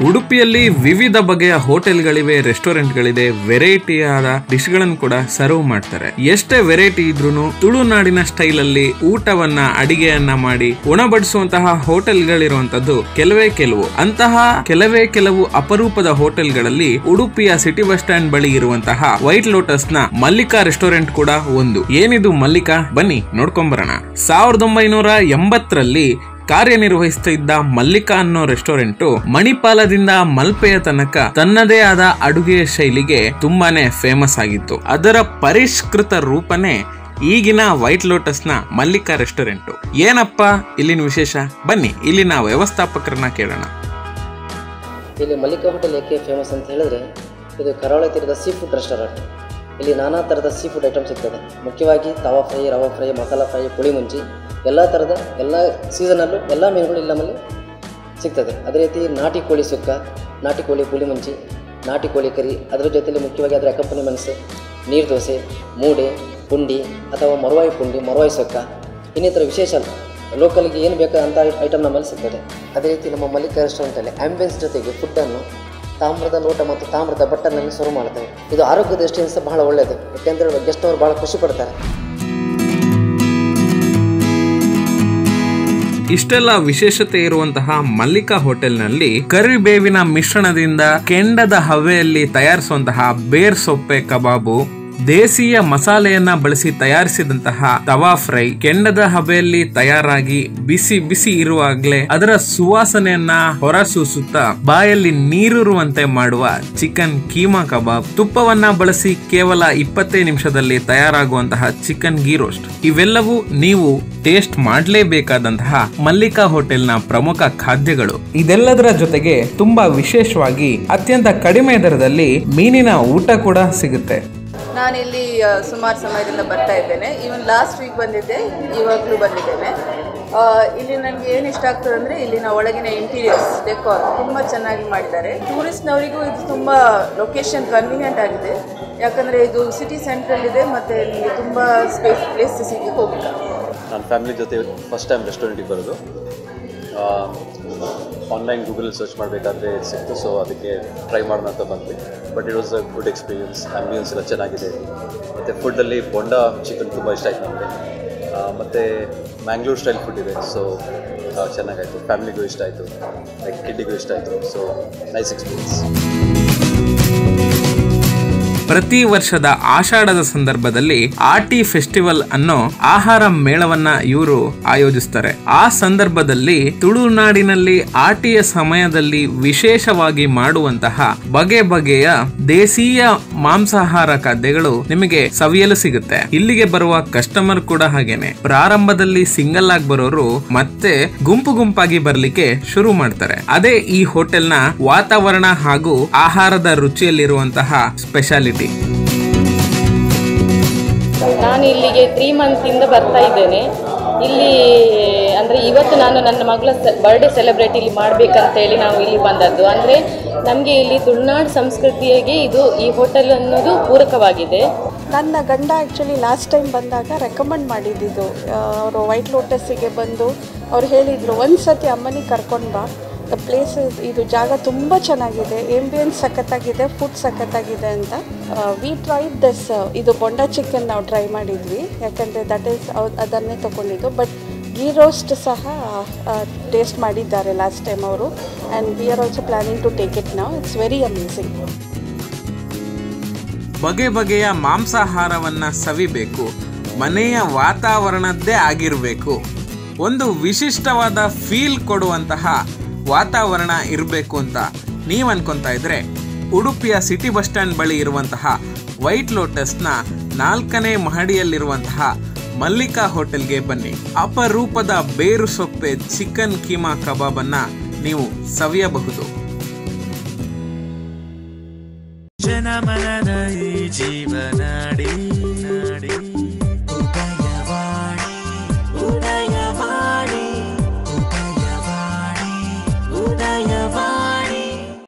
ಉಡುಪಿಯಲ್ಲಿ ವಿವಿಧ ಬಗೆಯ ಹೋಟೆಲ್ಗಳಿವೆ ರೆಸ್ಟೋರೆಂಟ್ಗಳಿದೆ ವೆರೈಟಿಯಾದ ಡಿಶ್ಗಳನ್ನು ಕೂಡ ಸರ್ವ್ ಮಾಡ್ತಾರೆ ಎಷ್ಟೇ ವೆರೈಟಿ ಇದ್ರೂ ತುಳುನಾಡಿನ ಸ್ಟೈಲ್ ಅಲ್ಲಿ ಊಟವನ್ನ ಅಡಿಗೆಯನ್ನ ಮಾಡಿ ಉಣಬಡಿಸುವಂತಹ ಹೋಟೆಲ್ಗಳಿರುವಂತದ್ದು ಕೆಲವೇ ಕೆಲವು ಅಂತಹ ಕೆಲವೇ ಕೆಲವು ಅಪರೂಪದ ಹೋಟೆಲ್ಗಳಲ್ಲಿ ಉಡುಪಿಯ ಸಿಟಿ ಬಸ್ ಸ್ಟ್ಯಾಂಡ್ ಬಳಿ ಇರುವಂತಹ ವೈಟ್ ಲೋಟಸ್ ನ ಮಲ್ಲಿಕಾ ರೆಸ್ಟೋರೆಂಟ್ ಕೂಡ ಒಂದು ಏನಿದು ಮಲ್ಲಿಕಾ ಬನ್ನಿ ನೋಡ್ಕೊಂಬರೋಣ ಸಾವಿರದ ಒಂಬೈನೂರ ಎಂಬತ್ತರಲ್ಲಿ ಕಾರ್ಯನಿರ್ವಹಿಸ್ತಾ ಇದ್ದ ಮಲ್ಲಿಕಾ ಅನ್ನೋ ರೆಸ್ಟೋರೆಂಟ್ ಮಣಿಪಾಲದಿಂದ ಮಲ್ಪೆಯ ತನಕ ತನ್ನದೇ ಆದ ಅಡುಗೆಯ ಶೈಲಿಗೆ ತುಂಬಾನೇ ಫೇಮಸ್ ಆಗಿತ್ತು ಅದರ ಪರಿಷ್ಕೃತ ರೂಪನೇ ಈಗಿನ ವೈಟ್ ಲೋಟಸ್ ನ ಮಲ್ಲಿಕಾ ರೆಸ್ಟೋರೆಂಟ್ ಏನಪ್ಪ ಇಲ್ಲಿನ ವಿಶೇಷ ಬನ್ನಿ ಇಲ್ಲಿನ ವ್ಯವಸ್ಥಾಪಕರನ್ನ ಕೇಳೋಣ ಇಲ್ಲಿ ಮಲ್ಲಿಕಾ ಹೋಟೆಲ್ ಏಕೆ ಫೇಮಸ್ ಅಂತ ಹೇಳಿದ್ರೆ ಇದು ಕರಾವಳಿ ತೀರದ ಸೀ ಫುಡ್ ರೆಸ್ಟೋರೆಂಟ್ ಇಲ್ಲಿ ನಾನಾ ಥರದ ಸೀ ಫುಡ್ ಐಟಮ್ ಸಿಗ್ತದೆ ಮುಖ್ಯವಾಗಿ tawa fry rava fry masala fry puli munchi ಎಲ್ಲ ಥರದ ಎಲ್ಲ ಸೀಸನಲ್ಲೂ ಎಲ್ಲ ಮೀನುಗಳು ಇಲ್ಲಿ ನಮ್ಮಲ್ಲಿ ಸಿಗ್ತದೆ ಅದೇ ರೀತಿ ನಾಟಿ ಕೋಳಿ ಸುಕ್ಕ ನಾಟಿ ಕೋಳಿ ಪುಳಿ ಮುಂಚಿ ನಾಟಿ ಕೋಳಿ ಕರಿ ಅದರ ಜೊತೆಲಿ ಮುಖ್ಯವಾಗಿ ಅದರ ಅಕಂಪನಿಮೆಂಟ್ಸ್ ನೀರು ದೋಸೆ ಮೂಡೆ ಪುಂಡಿ ಅಥವಾ ಮರುವಾಯಿ ಪುಂಡಿ ಮರುವಾಯಿ ಸೊಕ್ಕ ಇನ್ನಿತರ ವಿಶೇಷ ಲೋಕಲ್ಗೆ ಏನು ಬೇಕು ಅಂತ ಐಟಮ್ ನಮ್ಮಲ್ಲಿ ಸಿಗ್ತದೆ ಅದೇ ರೀತಿ ನಮ್ಮ ಮಲ್ಲಿಕಾ ರೆಸ್ಟೋರೆಂಟಲ್ಲಿ ಆಂಬಿಯನ್ಸ್ ಜೊತೆಗೆ ಫುಡ್ಡನ್ನು ತಾಮ್ರದ ಲೋಟ ಮತ್ತು ತಾಮ್ರದ ಬಟ್ಟನಲ್ಲಿ ಸರ್ವ್ ಮಾಡ್ತೇವೆ ಇದು ಆರೋಗ್ಯ ದೃಷ್ಟಿಯಿಂದ ಸಹ ಬಹಳ ಒಳ್ಳೆಯದು ಯಾಕೆಂದರೆ ಗೆಸ್ಟ್ ಅವರು ಬಹಳ ಖುಷಿ ಪಡ್ತಾರೆ ಇಷ್ಟೆಲ್ಲ ವಿಶೇಷತೆ ಇರುವಂತಹ ಮಲ್ಲಿಕಾ ಹೋಟೆಲ್ನಲ್ಲಿ ಕರಿಬೇವಿನ ಮಿಶ್ರಣದಿಂದ ಕೆಂಡದ ಹವೆಯಲ್ಲಿ ತಯಾರಿಸುವಂತಹ ಬೇರ್ ಸೊಪ್ಪೆ ಕಬಾಬು ದೇಸಿಯ ಮಸಾಲೆಯನ್ನ ಬಳಸಿ ತಯಾರಿಸಿದಂತಹ ತವಾ ಫ್ರೈ ಕೆಂಡದ ಹಬೆಯಲ್ಲಿ ತಯಾರಾಗಿ ಬಿಸಿ ಬಿಸಿ ಇರುವಾಗಲೇ ಅದರ ಸುವಾಸನೆಯನ್ನ ಹೊರಸೂಸುತ್ತಾ ಬಾಯಲ್ಲಿ ನೀರೂರುವಂತೆ ಮಾಡುವ ಚಿಕನ್ ಕೀಮಾ ಕಬಾಬ್ ತುಪ್ಪವನ್ನ ಬಳಸಿ ಕೇವಲ ಇಪ್ಪತ್ತೇ ನಿಮಿಷದಲ್ಲಿ ತಯಾರಾಗುವಂತಹ ಚಿಕನ್ ಗೀ ರೋಸ್ಟ್ ಇವೆಲ್ಲವೂ ನೀವು ಟೇಸ್ಟ್ ಮಾಡಲೇಬೇಕಾದಂತಹ ಮಲ್ಲಿಕಾ ಹೋಟೆಲ್ನ ಪ್ರಮುಖ ಖಾದ್ಯಗಳು ಇದೆಲ್ಲದರ ಜೊತೆಗೆ ತುಂಬಾ ವಿಶೇಷವಾಗಿ ಅತ್ಯಂತ ಕಡಿಮೆ ದರದಲ್ಲಿ ಮೀನಿನ ಊಟ ಕೂಡ ಸಿಗುತ್ತೆ ನಾನಿಲ್ಲಿ ಆ, ಸುಮಾರು ಸಮಯದಿಂದ ಬರ್ತಾ ಇದ್ದೇನೆ ಇವನ್ ಲಾಸ್ಟ್ ವೀಕ್ ಬಂದಿದ್ದೆ ಇವಾಗಲೂ ಬಂದಿದ್ದೇನೆ ಆ, ಇಲ್ಲಿ ನನಗೆ ಏನು ಇಷ್ಟ ಆಗ್ತದೆ ಅಂದರೆ ಇಲ್ಲಿನ ಒಳಗಿನ ಇಂಟೀರಿಯರ್ಸ್ ಡೆಕೋರ್ ತುಂಬ ಚೆನ್ನಾಗಿ ಮಾಡಿದ್ದಾರೆ ಟೂರಿಸ್ಟ್ನವರಿಗೂ ಇದು ತುಂಬ ಲೊಕೇಶನ್ ಕನ್ವೀನಿಯೆಂಟ್ ಆಗಿದೆ ಯಾಕಂದರೆ ಇದು ಸಿಟಿ ಸೆಂಟ್ರಲ್ ಇದೆ ಮತ್ತು ನಿಮಗೆ ತುಂಬ ಸ್ಪೇಸ್ ಪ್ಲೇಸಸ್ಸಿಗೆ ಹೋಗ್ತಾರೆ ನಾನು ಫ್ಯಾಮಿಲಿ ಜೊತೆ ಫಸ್ಟ್ ಟೈಮ್ ರೆಸ್ಟೋರೆಂಟಿಗೆ ಬರೋದು ಆನ್ಲೈನ್ ಗೂಗಲಲ್ಲಿ ಸರ್ಚ್ ಮಾಡಬೇಕಾದ್ರೆ ಸಿಕ್ತು ಸೊ ಅದಕ್ಕೆ ಟ್ರೈ ಮಾಡೋಣ ಅಂತ ಬಂದ್ವಿ but it was a good experience ambience ಎಲ್ಲ ಚೆನ್ನಾಗಿದೆ ಮತ್ತು ಫುಡ್ಡಲ್ಲಿ ಬೊಂಡಾ ಚಿಕನ್ ತುಂಬ ಇಷ್ಟ ಆಯ್ತು ನಮಗೆ ಮತ್ತು ಮ್ಯಾಂಗ್ಳೂರ್ ಸ್ಟೈಲ್ ಫುಡ್ ಇದೆ ಸೊ ಚೆನ್ನಾಗಾಯಿತು ಫ್ಯಾಮಿಲಿಗೂ ಇಷ್ಟ ಆಯಿತು ಲೈಕ್ ಕಿಡ್ಡಿಗೂ ಇಷ್ಟ ಆಯಿತು ಸೊ ನೈಸ್ ಎಕ್ಸ್ಪೀರಿಯನ್ಸ್ ಪ್ರತಿ ವರ್ಷದ ಆಷಾಢದ ಸಂದರ್ಭದಲ್ಲಿ ಆಟಿ ಫೆಸ್ಟಿವಲ್ ಅನ್ನೋ ಆಹಾರ ಮೇಳವನ್ನ ಇವರು ಆಯೋಜಿಸ್ತಾರೆ ಆ ಸಂದರ್ಭದಲ್ಲಿ ತುಳುನಾಡಿನಲ್ಲಿ ಆಟಿಯ ಸಮಯದಲ್ಲಿ ವಿಶೇಷವಾಗಿ ಮಾಡುವಂತಹ ಬಗೆ ಬಗೆಯ ದೇಸೀಯ ಮಾಂಸಾಹಾರ ಖಾದ್ಯಗಳು ನಿಮಗೆ ಸವಿಯಲು ಸಿಗುತ್ತೆ ಇಲ್ಲಿಗೆ ಬರುವ ಕಸ್ಟಮರ್ ಕೂಡ ಹಾಗೇನೆ ಪ್ರಾರಂಭದಲ್ಲಿ ಸಿಂಗಲ್ ಆಗಿ ಬರೋರು ಮತ್ತೆ ಗುಂಪು ಗುಂಪಾಗಿ ಬರ್ಲಿಕ್ಕೆ ಶುರು ಮಾಡ್ತಾರೆ ಅದೇ ಈ ಹೋಟೆಲ್ನ ವಾತಾವರಣ ಹಾಗೂ ಆಹಾರದ ರುಚಿಯಲ್ಲಿರುವಂತಹ ಸ್ಪೆಷಾಲಿಟಿ ನಾನು ಇಲ್ಲಿಗೆ ತ್ರೀ ಮಂತಿಂದ ಬರ್ತಾ ಇದ್ದೇನೆ ಇಲ್ಲಿ ಅಂದರೆ ಇವತ್ತು ನಾನು ನನ್ನ ಮಗಳ ಬರ್ಡೇ ಸೆಲೆಬ್ರೇಟ್ ಇಲ್ಲಿ ಮಾಡಬೇಕಂತೇಳಿ ನಾವು ಇಲ್ಲಿ ಬಂದದ್ದು ಅಂದರೆ ನಮಗೆ ಇಲ್ಲಿ ತುಳುನಾಡು ಸಂಸ್ಕೃತಿಗೆ ಇದು ಈ ಹೋಟೆಲ್ ಅನ್ನೋದು ಪೂರಕವಾಗಿದೆ ನನ್ನ ಗಂಡ ಆ್ಯಕ್ಚುಲಿ ಲಾಸ್ಟ್ ಟೈಮ್ ಬಂದಾಗ ರೆಕಮೆಂಡ್ ಮಾಡಿದ್ದಿದ್ದು ಅವರು ವೈಟ್ ಲೋಟಸ್ಸಿಗೆ ಬಂದು ಅವ್ರು ಹೇಳಿದರು ಒಂದು ಸತಿ ಅಮ್ಮನಿಗೆ ಕರ್ಕೊಂಡು ಬಾ ದ ಪ್ಲೇಸ್ ಇದು ಜಾಗ ತುಂಬ ಚೆನ್ನಾಗಿದೆ ಎಂಬಿಯನ್ಸ್ ಸಖತ್ತಾಗಿದೆ ಫುಡ್ ಸಖತ್ತಾಗಿದೆ ಅಂತ ವಿ ಟ್ರೈ ದಸ್ ಇದು ಬೊಂಡ ಚಿಕನ್ ನಾವು ಟ್ರೈ ಮಾಡಿದ್ವಿ ಯಾಕಂದರೆ ದಟ್ ಈಸ್ ಅದನ್ನೇ ತೊಗೊಂಡಿದ್ದು ಬಟ್ ಗೀ ರೋಸ್ಟ್ ಸಹ ಟೇಸ್ಟ್ ಮಾಡಿದ್ದಾರೆ ಲಾಸ್ಟ್ ಟೈಮ್ ಅವರು and we are also planning to take it ನಾವು ಇಟ್ಸ್ ವೆರಿ ಅಮೇಝಿಂಗ್ ಬಗೆ ಬಗೆಯ ಮಾಂಸಾಹಾರವನ್ನ ಸವಿಬೇಕು ಮನೆಯ ವಾತಾವರಣದ್ದೇ ಆಗಿರಬೇಕು ಒಂದು ವಿಶಿಷ್ಟವಾದ ಫೀಲ್ ಕೊಡುವಂತಹ ವಾತಾವರಣ ಇರಬೇಕು ಅಂತ ನೀವು ಅನ್ಕೊಂತಾ ಇದ್ರೆ ಉಡುಪಿಯ ಸಿಟಿ ಬಸ್ ಸ್ಟ್ಯಾಂಡ್ ಬಳಿ ಇರುವಂತಹ ವೈಟ್ ಲೋಟಸ್ನ ನಾಲ್ಕನೇ ಮಹಡಿಯಲ್ಲಿರುವಂತಹ ಮಲ್ಲಿಕಾ ಹೋಟೆಲ್ಗೆ ಬನ್ನಿ ಅಪರೂಪದ ಬೇರು ಸೊಪ್ಪೆ ಚಿಕನ್ ಕೀಮಾ ಕಬಾಬನ್ನ ನೀವು ಸವಿಯಬಹುದು ಜನಮನದ ಈ ಜೀವನ